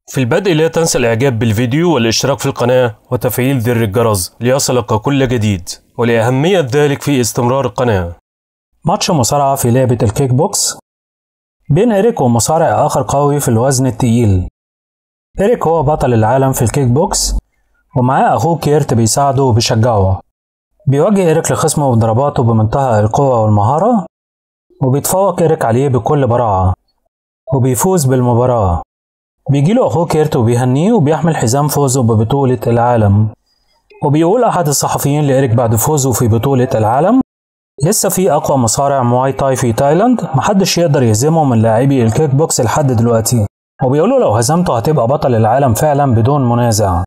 في البدء لا تنسى الإعجاب بالفيديو والاشتراك في القناة وتفعيل زر الجرس ليصلك كل جديد ولأهمية ذلك في استمرار القناة ماتش مصارعة في لعبة الكيك بوكس بين إريك ومصارع آخر قوي في الوزن التقيل إريك هو بطل العالم في الكيك بوكس ومعاه أخوه كيرت بيساعده وبيشجعه بيواجه إريك لخصمه بضرباته بمنتهى القوة والمهارة وبيتفوق إريك عليه بكل براعة وبيفوز بالمباراة بيجيله أخوه كيرت وبيهنيه وبيحمل حزام فوزه ببطولة العالم وبيقول أحد الصحفيين لإريك بعد فوزه في بطولة العالم لسه في أقوى مصارع مواي تاي في تايلاند محدش يقدر يهزمه من لاعبي الكيك بوكس لحد دلوقتي وبيقولوا لو هزمته هتبقى بطل العالم فعلا بدون منازع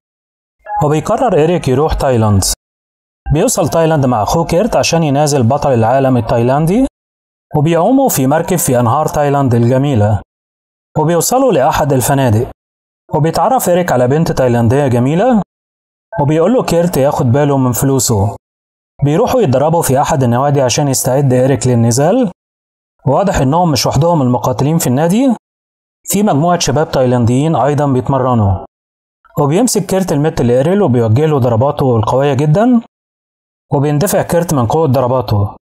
وبيقرر إريك يروح تايلاند بيوصل تايلاند مع أخوه كيرت عشان ينازل بطل العالم التايلاندي وبيعوموا في مركب في أنهار تايلاند الجميلة وبيوصلوا لأحد الفنادق وبيتعرف إريك على بنت تايلاندية جميلة وبيقول له كيرت ياخد باله من فلوسه بيروحوا يتدربوا في أحد النوادي عشان يستعد إريك للنزال واضح إنهم مش وحدهم المقاتلين في النادي في مجموعة شباب تايلانديين أيضا بيتمرنوا وبيمسك كيرت المت لإيريل وبيوجه له ضرباته القوية جدا وبيندفع كيرت من قوة ضرباته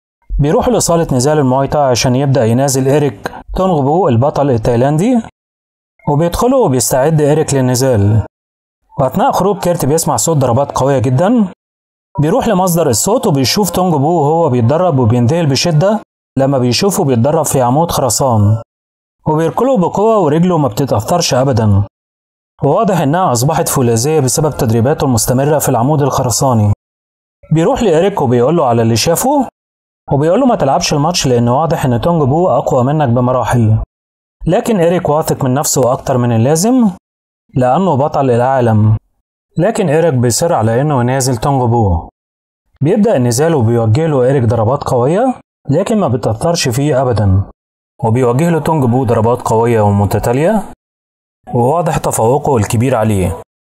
بيروح لصالة نزال المواي عشان يبدأ ينازل إيريك تونغبو البطل التايلاندي وبيدخلوا وبيستعد إيريك للنزال وأثناء خروج كيرت بيسمع صوت ضربات قوية جدا بيروح لمصدر الصوت وبيشوف تونجبو وهو بيتدرب وبينذهل بشدة لما بيشوفه بيتدرب في عمود خرسان وبيركله بقوة ورجله ما بتتأثرش أبدا وواضح إنها أصبحت فولاذية بسبب تدريباته المستمرة في العمود الخرساني بيروح لإيريك وبيقول له على اللي شافه وبيقول له ما تلعبش الماتش لأن واضح إن تونج بو أقوى منك بمراحل لكن إيريك واثق من نفسه أكتر من اللازم لأنه بطل العالم لكن إيريك بيصر على إنه ينازل تونج بو بيبدأ النزال وبيوجه له إيريك ضربات قوية لكن ما بتأثرش فيه أبدا وبيوجه له تونج بو ضربات قوية ومتتالية وواضح تفوقه الكبير عليه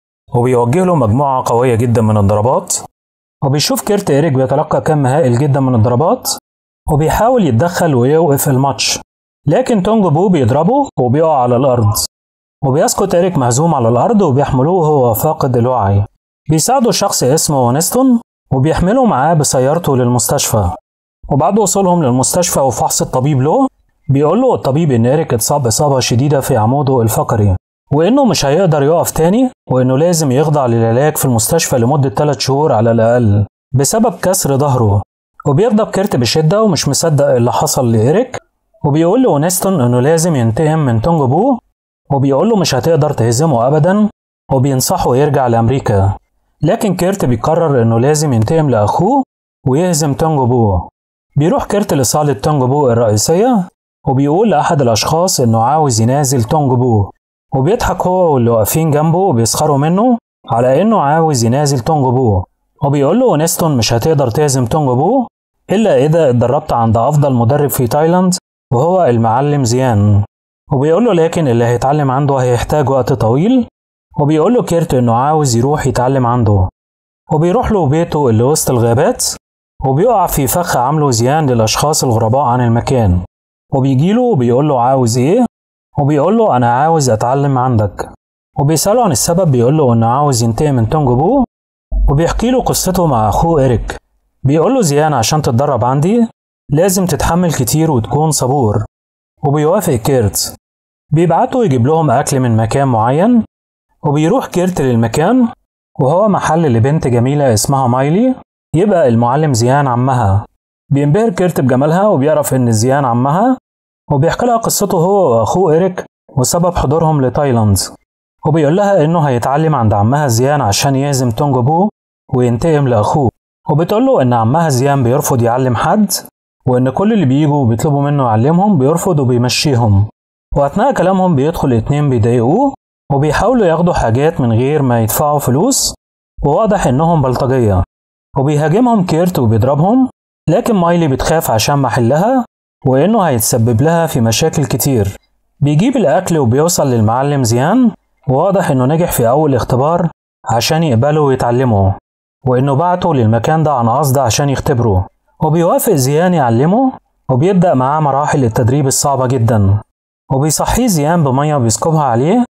وبيوجه له مجموعة قوية جدا من الضربات وبيشوف كيرت إيريك بيتلقى كم هائل جدا من الضربات وبيحاول يتدخل ويوقف الماتش لكن تونج بو بيضربه وبيقع على الأرض وبيسقط إيريك مهزوم على الأرض وبيحملوه وهو فاقد الوعي بيساعده شخص اسمه ونستون وبيحمله معاه بسيارته للمستشفى وبعد وصولهم للمستشفى وفحص الطبيب له بيقول له الطبيب إن إيريك اتصاب إصابة شديدة في عموده الفقري وإنه مش هيقدر يقف تاني وإنه لازم يخضع للعلاج في المستشفى لمدة 3 شهور على الأقل بسبب كسر ظهره وبيغضب كيرت بشدة ومش مصدق اللي حصل لإيريك وبيقول له نيستون إنه لازم ينتقم من تونج بو وبيقول له مش هتقدر تهزمه أبدا وبينصحه يرجع لأمريكا لكن كيرت بيقرر إنه لازم ينتقم لأخوه ويهزم تونج بو بيروح كيرت لصالة تونج بو الرئيسية وبيقول لأحد الأشخاص إنه عاوز ينازل تونج بو وبيضحك هو واللي واقفين جنبه وبيسخروا منه على إنه عاوز ينازل تونج بو وبيقول له نيستون مش هتقدر تهزم تونج بو إلا إذا اتدربت عند أفضل مدرب في تايلاند وهو المعلم زيان وبيقول له لكن اللي هيتعلم عنده هيحتاج وقت طويل وبيقول له كيرت إنه عاوز يروح يتعلم عنده وبيروح له بيته اللي وسط الغابات وبيقع في فخ عامله زيان للأشخاص الغرباء عن المكان وبيجيله وبيقول له عاوز إيه وبيقول له أنا عاوز أتعلم عندك وبيسأله عن السبب بيقول له إنه عاوز ينتقم من تونج بو وبيحكي له قصته مع أخوه إيريك بيقول له زيان عشان تتدرب عندي لازم تتحمل كتير وتكون صبور وبيوافق كيرت بيبعتوا يجيب لهم أكل من مكان معين وبيروح كيرت للمكان وهو محل لبنت جميلة اسمها مايلي يبقى المعلم زيان عمها بينبهر كيرت بجمالها وبيعرف إن زيان عمها وبيحكي لها قصته هو وأخوه إيريك وسبب حضورهم لتايلاند وبيقول لها إنه هيتعلم عند عمها زيان عشان يهزم تونج بو وينتقم لأخوه وبتقول له إن عمها زيان بيرفض يعلم حد وإن كل اللي بيجوا وبيطلبوا منه يعلمهم بيرفض وبيمشيهم وأثناء كلامهم بيدخل اتنين بيضايقوه وبيحاولوا ياخدوا حاجات من غير ما يدفعوا فلوس وواضح إنهم بلطجية وبيهاجمهم كيرت وبيضربهم لكن مايلي بتخاف عشان محلها وإنه هيتسبب لها في مشاكل كتير بيجيب الأكل وبيوصل للمعلم زيان وواضح إنه نجح في أول اختبار عشان يقبله ويتعلمه وإنه بعته للمكان ده عن قصد عشان يختبره وبيوافق زيان يعلمه وبيبدأ معاه مراحل التدريب الصعبة جدا وبيصحيه زيان بمية بيسكبها عليه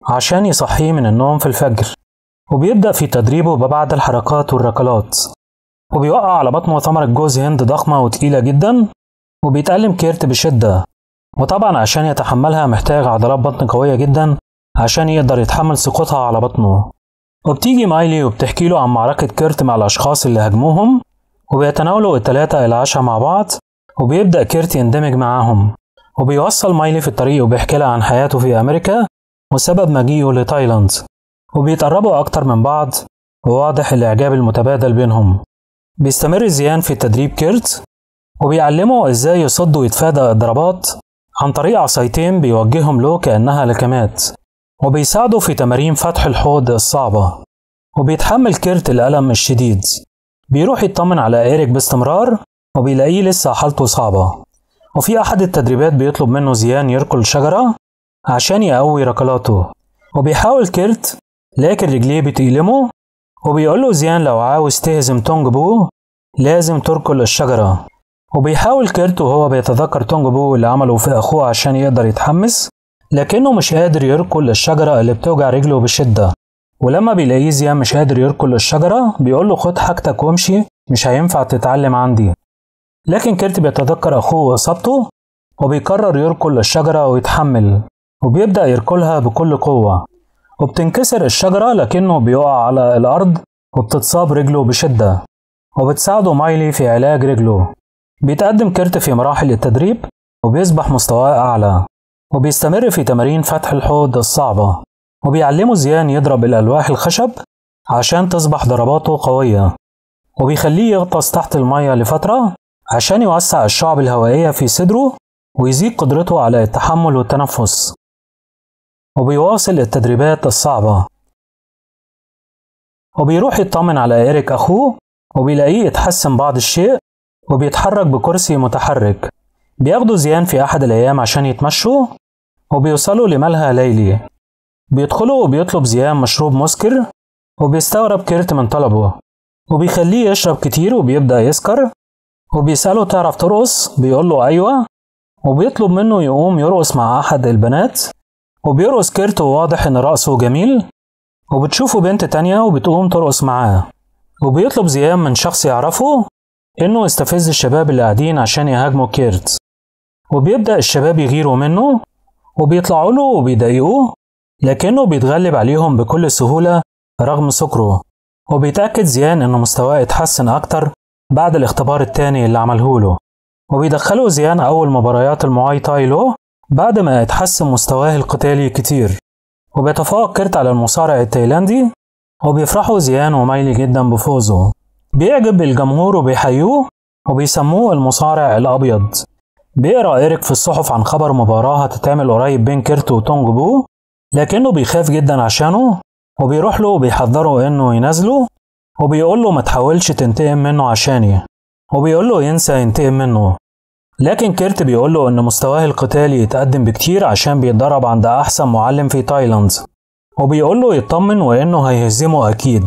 عشان يصحيه من النوم في الفجر وبيبدأ في تدريبه ببعض الحركات والركلات وبيوقع على بطنه ثمرة جوز هند ضخمة وتقيلة جدا وبيتألم كيرت بشدة وطبعا عشان يتحملها محتاج عضلات بطن قوية جدا عشان يقدر يتحمل سقوطها على بطنه وبتيجي مايلي وبتحكي له عن معركة كيرت مع الأشخاص اللي هاجموهم وبيتناولوا التلاتة العشاء مع بعض وبيبدأ كيرت يندمج معاهم وبيوصل مايلي في الطريق وبيحكي لها عن حياته في أمريكا وسبب مجيئه لتايلاند وبيتقربوا أكتر من بعض وواضح الإعجاب المتبادل بينهم بيستمر زيان في تدريب كيرت وبيعلمه إزاي يصد ويتفادى الضربات عن طريق عصايتين بيوجههم له كأنها لكمات وبيساعده في تمارين فتح الحوض الصعبة وبيتحمل كيرت الألم الشديد بيروح يطمن على إيريك باستمرار وبيلاقيه لسه حالته صعبة وفي أحد التدريبات بيطلب منه زيان يركل شجرة عشان يقوي ركلاته وبيحاول كيرت لكن رجليه بتألمه وبيقول له زيان لو عاوز تهزم تونج بو لازم تركل الشجرة وبيحاول كيرت وهو بيتذكر تونج بو اللي عمله في أخوه عشان يقدر يتحمس لكنه مش قادر يركل الشجرة اللي بتوجع رجله بشدة ولما بيلاقيه زيان مش قادر يركل الشجرة بيقول له خد حاجتك وامشي مش هينفع تتعلم عندي لكن كيرت بيتذكر أخوه وإصابته وبيقرر يركل الشجرة ويتحمل وبيبدأ يركلها بكل قوة وبتنكسر الشجرة لكنه بيقع على الأرض وبتتصاب رجله بشدة وبتساعده مايلي في علاج رجله بيتقدم كيرت في مراحل التدريب وبيصبح مستواه أعلى وبيستمر في تمارين فتح الحوض الصعبة وبيعلمه زيان يضرب الألواح الخشب عشان تصبح ضرباته قوية وبيخليه يغطس تحت المية لفترة عشان يوسع الشعب الهوائية في صدره ويزيد قدرته على التحمل والتنفس وبيواصل التدريبات الصعبة وبيروح يطمن على إيريك أخوه وبيلاقيه يتحسن بعض الشيء وبيتحرك بكرسي متحرك بياخدوا زيان في أحد الأيام عشان يتمشوا وبيوصلوا لملهى ليلي بيدخلوا وبيطلب زيان مشروب مسكر وبيستغرب كيرت من طلبه وبيخليه يشرب كتير وبيبدأ يسكر وبيسأله تعرف ترقص بيقول له أيوة وبيطلب منه يقوم يرقص مع أحد البنات وبيرقص كيرت وواضح إن رقصه جميل وبتشوفه بنت تانية وبتقوم ترقص معاه وبيطلب زيان من شخص يعرفه إنه يستفز الشباب اللي قاعدين عشان يهاجموا كيرت وبيبدأ الشباب يغيروا منه وبيطلعوا له وبيضايقوه لكنه بيتغلب عليهم بكل سهولة رغم سكره وبيتأكد زيان إنه مستواه اتحسن أكتر بعد الاختبار التاني اللي عمله له وبيدخلوا زيان أول مباريات المواي تاي له بعد ما اتحسن مستواه القتالي كتير وبيتفوق كيرت على المصارع التايلاندي وبيفرحوا زيان ومايلي جدا بفوزه بيعجب الجمهور وبيحيوه وبيسموه المصارع الأبيض بيقرأ إيريك في الصحف عن خبر مباراة هتتعمل قريب بين كيرت وتونج بو لكنه بيخاف جدا عشانه وبيروح له وبيحذره إنه ينزله وبيقول له ما تحاولش تنتقم منه عشاني وبيقول له ينسى ينتقم منه لكن كيرت بيقول له إن مستواه القتالي يتقدم بكتير عشان بيتدرب عند أحسن معلم في تايلاند وبيقول له يطمن وإنه هيهزمه أكيد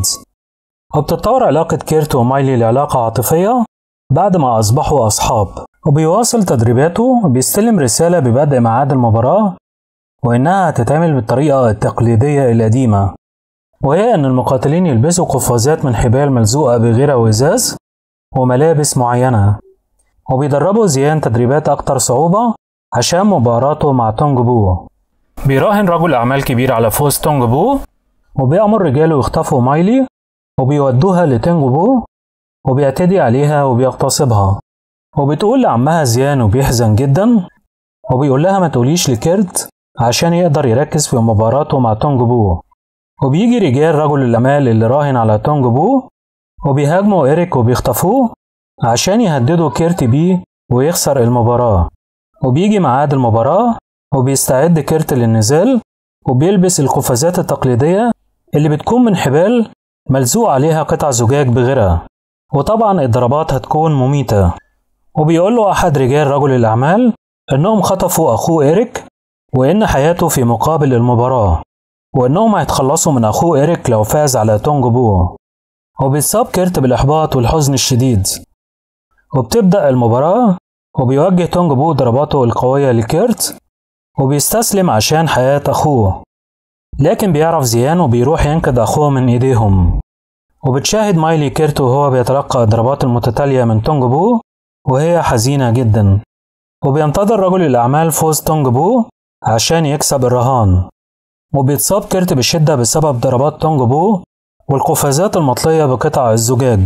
وبتتطور علاقة كيرت ومايلي لعلاقة عاطفية بعد ما أصبحوا أصحاب وبيواصل تدريباته وبيستلم رسالة ببدء ميعاد المباراة وإنها هتتعمل بالطريقة التقليدية القديمة وهي إن المقاتلين يلبسوا قفازات من حبال ملزوقة بغيرة وإزاز وملابس معينة وبيدربوا زيان تدريبات أكتر صعوبة عشان مباراته مع تونج بو بيراهن رجل أعمال كبير على فوز تونج بو وبيأمر رجاله يخطفوا مايلي وبيودوها لتونج بو وبيعتدي عليها وبيغتصبها وبتقول لعمها زيان وبيحزن جدا وبيقول لها ما تقوليش لكيرت عشان يقدر يركز في مباراته مع تونج بو وبيجي رجال رجل الأمال اللي راهن على تونج بو وبيهاجموا إيريك وبيخطفوه عشان يهددوا كيرت بيه ويخسر المباراة وبيجي ميعاد المباراة وبيستعد كيرت للنزال وبيلبس القفازات التقليدية اللي بتكون من حبال ملزوق عليها قطع زجاج بغيرها وطبعا الضربات هتكون مميتة وبيقول له أحد رجال رجل الأعمال إنهم خطفوا أخوه إيريك وإن حياته في مقابل المباراة وإنهم هيتخلصوا من أخوه إيريك لو فاز على تونج بو وبيتصاب كيرت بالإحباط والحزن الشديد وبتبدأ المباراة وبيوجه تونج بو ضرباته القوية لكيرت وبيستسلم عشان حياة أخوه لكن بيعرف زيان وبيروح ينقذ أخوه من إيديهم وبتشاهد مايلي كيرت وهو بيتلقى الضربات المتتالية من تونج بو وهي حزينة جدا وبينتظر رجل الأعمال فوز تونج بو عشان يكسب الرهان وبيتصاب كيرت بشدة بسبب ضربات تونج بو والقفازات المطلية بقطع الزجاج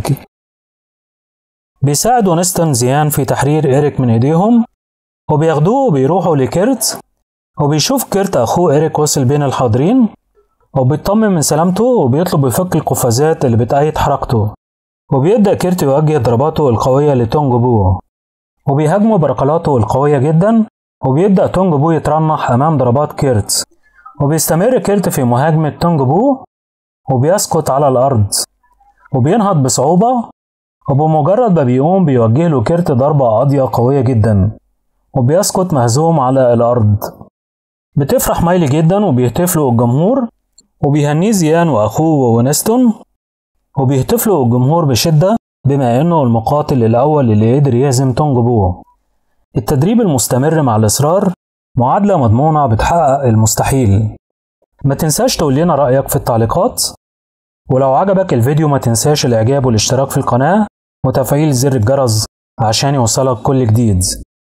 بيساعد ونستون زيان في تحرير إيريك من إيديهم وبياخدوه وبيروحوا لكيرت وبيشوف كيرت أخوه إيريك وصل بين الحاضرين وبيطمن من سلامته وبيطلب يفك القفازات اللي بتأيد حركته وبيبدأ كيرت يوجه ضرباته القوية لتونج بو وبيهاجمه بركلاته القوية جدا وبيبدأ تونج بو يترنح أمام ضربات كيرت وبيستمر كيرت في مهاجمة تونج بو وبيسقط على الأرض وبينهض بصعوبة وبمجرد ما بيقوم بيوجه له كيرت ضربة قاضية قوية جدا وبيسقط مهزوم على الأرض بتفرح مايلي جدا وبيهتفلوا الجمهور وبيهنيه زيان وأخوه ونستون وبيهتفلوا الجمهور بشدة بما إنه المقاتل الأول اللي قدر يهزم تونج بو التدريب المستمر مع الإصرار معادلة مضمونة بتحقق المستحيل ما تنساش تقول لنا رأيك في التعليقات ولو عجبك الفيديو ما تنساش الإعجاب والاشتراك في القناة وتفعيل زر الجرس عشان يوصلك كل جديد